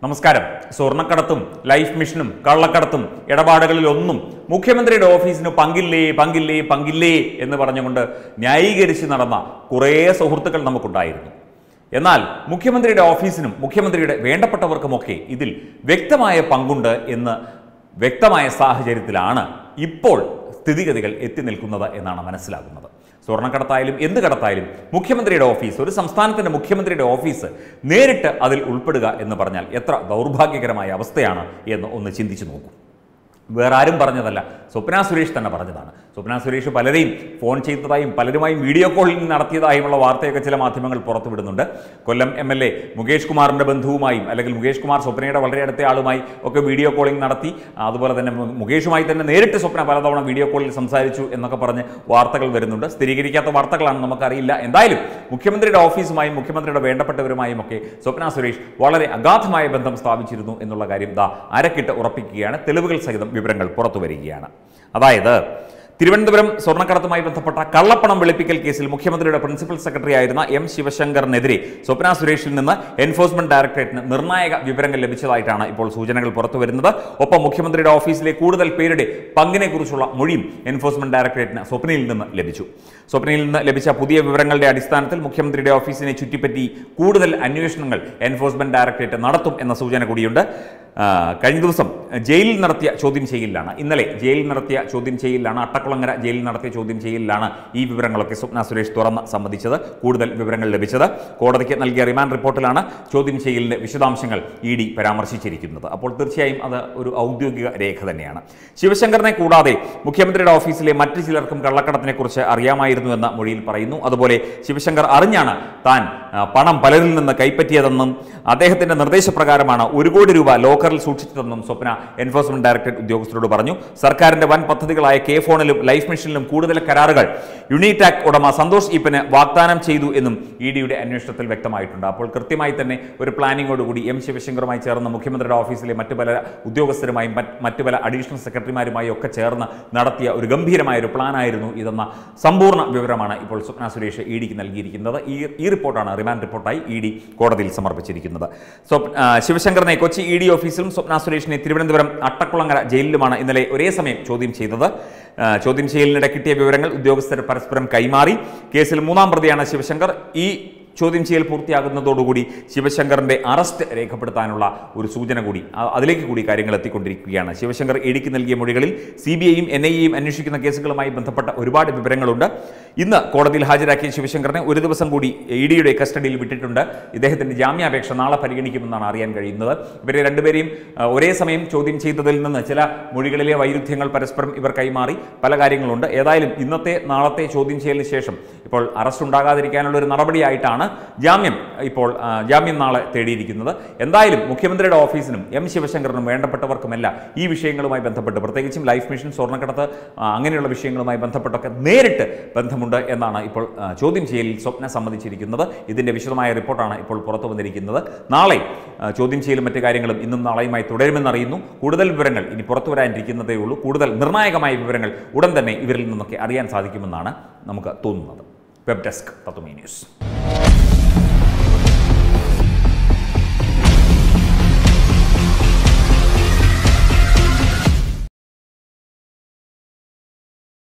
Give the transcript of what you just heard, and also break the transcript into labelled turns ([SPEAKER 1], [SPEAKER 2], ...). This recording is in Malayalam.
[SPEAKER 1] നമസ്കാരം സ്വർണ്ണക്കടത്തും ലൈഫ് മിഷനും കള്ളക്കടത്തും ഇടപാടുകളിലൊന്നും മുഖ്യമന്ത്രിയുടെ ഓഫീസിന് പങ്കില്ലേ പങ്കില്ലേ പങ്കില്ലേ എന്ന് പറഞ്ഞുകൊണ്ട് ന്യായീകരിച്ച് നടന്ന കുറേ സുഹൃത്തുക്കൾ നമുക്കുണ്ടായിരുന്നു എന്നാൽ മുഖ്യമന്ത്രിയുടെ ഓഫീസിനും മുഖ്യമന്ത്രിയുടെ വേണ്ടപ്പെട്ടവർക്കുമൊക്കെ ഇതിൽ വ്യക്തമായ പങ്കുണ്ട് എന്ന് വ്യക്തമായ സാഹചര്യത്തിലാണ് ഇപ്പോൾ സ്ഥിതിഗതികൾ എത്തി നിൽക്കുന്നത് എന്നാണ് മനസ്സിലാകുന്നത് സ്വർണ്ണക്കടത്തായാലും എന്ത് കടത്തായാലും മുഖ്യമന്ത്രിയുടെ ഓഫീസ് ഒരു സംസ്ഥാനത്തിൻ്റെ മുഖ്യമന്ത്രിയുടെ ഓഫീസ് നേരിട്ട് അതിൽ ഉൾപ്പെടുക എന്ന് പറഞ്ഞാൽ എത്ര ദൗർഭാഗ്യകരമായ അവസ്ഥയാണ് എന്ന് ഒന്ന് ചിന്തിച്ചു നോക്കൂ വേറെ ആരും പറഞ്ഞതല്ല സ്വപ്ന സുരേഷ് തന്നെ പറഞ്ഞതാണ് സ്വപ്ന സുരേഷ് പലരെയും ഫോൺ ചെയ്തതായും പലരുമായും വീഡിയോ കോളിംഗ് നടത്തിയതായുമുള്ള വാർത്തയൊക്കെ ചില മാധ്യമങ്ങൾ പുറത്തുവിടുന്നുണ്ട് Kollam M L A Mukesh കുമാറിൻ്റെ ബന്ധുവുമായും അല്ലെങ്കിൽ മുകേഷ് കുമാർ സ്വപ്നയുടെ വളരെ അടുത്ത ആളുമായി ഒക്കെ വീഡിയോ കോളിംഗ് നടത്തി അതുപോലെ തന്നെ മു- മുകേഷുമായി തന്നെ നേരിട്ട് സ്വപ്ന പലതവണ വീഡിയോ കോളിൽ സംസാരിച്ചു എന്നൊക്കെ പറഞ്ഞ് വാർത്തകൾ വരുന്നുണ്ട് സ്ഥിരീകരിക്കാത്ത വാർത്തകളാണ് നമുക്കറിയില്ല എന്തായാലും മുഖ്യമന്ത്രിയുടെ ഓഫീസുമായും മുഖ്യമന്ത്രിയുടെ വേണ്ടപ്പെട്ടവരുമായും ഒക്കെ സ്വപ്ന സുരേഷ് വളരെ അഗാധമായ ബന്ധം സ്ഥാപിച്ചിരുന്നു എന്നുള്ള കാര്യം ദാ അരക്കിട്ട് ഉറപ്പിക്കുകയാണ് തെളിവുകൾ സഹിതം വിവരങ്ങൾ പുറത്തു വരികയാണ് അതായത് തിരുവനന്തപുരം സ്വർണ്ണക്കടത്തുമായി ബന്ധപ്പെട്ട കള്ളപ്പണം വെളുപ്പിക്കൽ കേസിൽ മുഖ്യമന്ത്രിയുടെ പ്രിൻസിപ്പൽ സെക്രട്ടറി ആയിരുന്ന എം ശിവശങ്കറിനെതിരെ സ്വപ്ന സുരേഷിൽ നിന്ന് എൻഫോഴ്സ്മെന്റ് ഡയറക്ടറേറ്റിന് നിർണായക വിവരങ്ങൾ ലഭിച്ചതായിട്ടാണ് ഇപ്പോൾ സൂചനകൾ പുറത്തു വരുന്നത് ഒപ്പം മുഖ്യമന്ത്രിയുടെ ഓഫീസിലെ കൂടുതൽ പേരുടെ പങ്കിനെക്കുറിച്ചുള്ള മൊഴിയും എൻഫോഴ്സ്മെന്റ് ഡയറക്ടറേറ്റിന് സ്വപ്നയിൽ നിന്ന് ലഭിച്ചു സ്വപ്നയിൽ നിന്ന് ലഭിച്ച പുതിയ വിവരങ്ങളുടെ അടിസ്ഥാനത്തിൽ മുഖ്യമന്ത്രിയുടെ ഓഫീസിനെ ചുറ്റിപ്പറ്റി കൂടുതൽ അന്വേഷണങ്ങൾ എൻഫോഴ്സ്മെന്റ് ഡയറക്ടറേറ്റ് നടത്തും എന്ന സൂചന കൂടിയുണ്ട് ആ, കഴിഞ്ഞ ദിവസം ജയിലിൽ നടത്തിയ ചോദ്യം ചെയ്യലിലാണ് ഇന്നലെ ജയിലിൽ നടത്തിയ ചോദ്യം ചെയ്യലിലാണ് അട്ടക്കുളങ്ങര ജയിലിൽ നടത്തിയ ചോദ്യം ചെയ്യലിലാണ് ഈ വിവരങ്ങളൊക്കെ സ്വപ്ന സുരേഷ് തുറന്ന് സമ്മതിച്ചത് കൂടുതൽ വിവരങ്ങൾ ലഭിച്ചത് കോടതിക്ക് നൽകിയ റിമാൻഡ് റിപ്പോർട്ടിലാണ് ചോദ്യം ചെയ്യലിന്റെ വിശദാംശങ്ങൾ ഇ ഡി പരാമർശിച്ചിരിക്കുന്നത് അപ്പോൾ തീർച്ചയായും അത് ഒരു ഔദ്യോഗിക രേഖ തന്നെയാണ് ശിവശങ്കറിനെ കൂടാതെ മുഖ്യമന്ത്രിയുടെ ഓഫീസിലെ മറ്റു ചിലർക്കും കള്ളക്കടത്തിനെക്കുറിച്ച് അറിയാമായിരുന്നു എന്ന മൊഴിയിൽ പറയുന്നു അതുപോലെ ശിവശങ്കർ അറിഞ്ഞാണ് താൻ ആ, പണം പലരിൽ നിന്ന് കൈപ്പറ്റിയതെന്നും അദ്ദേഹത്തിന്റെ നിർദ്ദേശപ്രകാരമാണ് ഒരു കോടി രൂപ ലോക്കറിൽ സൂക്ഷിച്ചതെന്നും സ്വപ്ന എൻഫോഴ്സ്മെന്റ് ഡയറക്ടറേറ്റ് ഉദ്യോഗസ്ഥരോട് പറഞ്ഞു സർക്കാരിന്റെ വൻ പദ്ധതികളായ കെ ഫോണിലും ലൈഫ് മിഷനിലും കൂടുതൽ കരാറുകൾ യുണിടാക് ഉടമ സന്തോഷ് ഈപ്പന് വാഗ്ദാനം ചെയ്തു എന്നും ഇ ഡിയുടെ അന്വേഷണത്തിൽ വ്യക്തമായിട്ടുണ്ട് അപ്പോൾ കൃത്യമായി തന്നെ ഒരു പ്ലാനിങ്ങോടുകൂടി എം ശിവശങ്കറുമായി ചേർന്ന് മുഖ്യമന്ത്രിയുടെ ഓഫീസിലെ മറ്റു പല ഉദ്യോഗസ്ഥരുമായും മറ്റ് മറ്റു പല അഡീഷണൽ സെക്രട്ടറിമാരുമായും ഒക്കെ ചേർന്ന് നടത്തിയ ഒരു ഗംഭീരമായ ഒരു പ്ലാനായിരുന്നു ഇതെന്ന സമ്പൂർണ്ണ വിവരമാണ് ഇപ്പോൾ സ്വപ്ന സുരേഷ് ഇ ഡിക്ക് നൽകിയിരിക്കുന്നത് ഈ ഈ റിപ്പോർട്ടാണ് റിമാൻഡ് റിപ്പോർട്ടായി ഇ ഡി കോടതിയിൽ സമർപ്പിച്ചിരിക്കുന്നത് സ്വപ് ആ, ശിവശങ്കറിനെ കൊച്ചി ഇ ഡി ഓഫീസിലും സ്വപ്ന സുരേഷിനെ തിരുവനന്തപുരം അട്ടക്കുളങ്ങര ജയിലിലുമാണ് ഇന്നലെ ഒരേ സമയം ചോദ്യം ചെയ്തത് ആ, ചോദ്യം ചെയ്യലിനിടെ കിട്ടിയ വിവരങ്ങൾ ഉദ്യോഗസ്ഥർ പരസ്പരം കൈമാറി കേസിൽ മൂന്നാം പ്രതിയാണ് ശിവശങ്കർ ഈ ചോദ്യം ചെയ്യൽ പൂർത്തിയാകുന്നതോടുകൂടി ശിവശങ്കറിന്റെ അറസ്റ്റ് രേഖപ്പെടുത്താനുള്ള ഒരു സൂചന കൂടി അ- അതിലേക്ക് കൂടി കാര്യങ്ങൾ എത്തിക്കൊണ്ടിരിക്കുകയാണ് ശിവശങ്കർ ഇടിക്ക് നൽകിയ മൊഴികളിൽ സി ബി ഐയും എൻ ഐ എയും അന്വേഷിക്കുന്ന കേസുകളുമായി ബന്ധപ്പെട്ട ഒരുപാട് വിവരങ്ങളുണ്ട് ഇന്ന് കോടതിയിൽ ഹാജരാക്കിയ ശിവശങ്കറിനെ ഒരു ദിവസം കൂടി ഇ ഡിയുടെ കസ്റ്റഡിയിൽ വിട്ടിട്ടുണ്ട് ഇദ്ദേഹത്തിന്റെ ജാമ്യാപേക്ഷ നാളെ പരിഗണിക്കുമെന്നാണ് അറിയാൻ കഴിയുന്നത് ഇവരെ രണ്ടുപേരെയും ആ, ഒരേ സമയം ചോദ്യം ചെയ്തതിൽ നിന്ന് ചില മൊഴികളിലെ വൈരുദ്ധ്യങ്ങൾ പരസ്പരം ഇവർ കൈമാറി പല കാര്യങ്ങളുണ്ട് ഏതായാലും ഇന്നത്തെ നാളത്തെ ചോദ്യം ചെയ്യലിന് ശേഷം ഇപ്പോൾ അറസ്റ്റ് ഉണ്ടാകാതിരിക്കാനുള്ള ഒരു നടപടിയായിട്ടാണ് ജാമ്യം ഇപ്പോൾ ആ, ജാമ്യം നാളെ തേടിയിരിക്കുന്നത് എന്തായാലും മുഖ്യമന്ത്രിയുടെ ഓഫീസിനും എം ശിവശങ്കറിനും വേണ്ടപ്പെട്ടവർക്കുമെല്ലാം ഈ വിഷയങ്ങളുമായി ബന്ധപ്പെട്ട് പ്രത്യേകിച്ചും ലൈഫ് മിഷൻ സ്വർണ്ണക്കടത്ത് ആ, അങ്ങനെയുള്ള വിഷയങ്ങളുമായി ബന്ധപ്പെട്ടൊക്കെ നേരിട്ട് ബന്ധമുണ്ട് എന്നാണ് ഇപ്പോൾ ആ, ചോദ്യം ചെയ്യലിൽ സ്വപ്ന സമ്മതിച്ചിരിക്കുന്നത് ഇതിന്റെ വിശദമായ റിപ്പോർട്ടാണ് ഇപ്പോൾ പുറത്തു വന്നിരിക്കുന്നത് നാളെ ആ, ചോദ്യം ചെയ്യലും മറ്റു കാര്യങ്ങളും ഇന്നും നാളെയുമായി തുടരുമെന്നറിയുന്നു കൂടുതൽ വിവരങ്ങൾ ഇനി പുറത്തു വരാനിരിക്കുന്നതേ ഉള്ളൂ കൂടുതൽ നിർണായകമായ വിവരങ്ങൾ ഉടൻ തന്നെ ഇവരിൽ നിന്നൊക്കെ അറിയാൻ സാധിക്കുമെന്നാണ് നമുക്ക് തോന്നുന്നത് വെബ് ഡെസ്ക് തത്വമേ ന്യൂസ്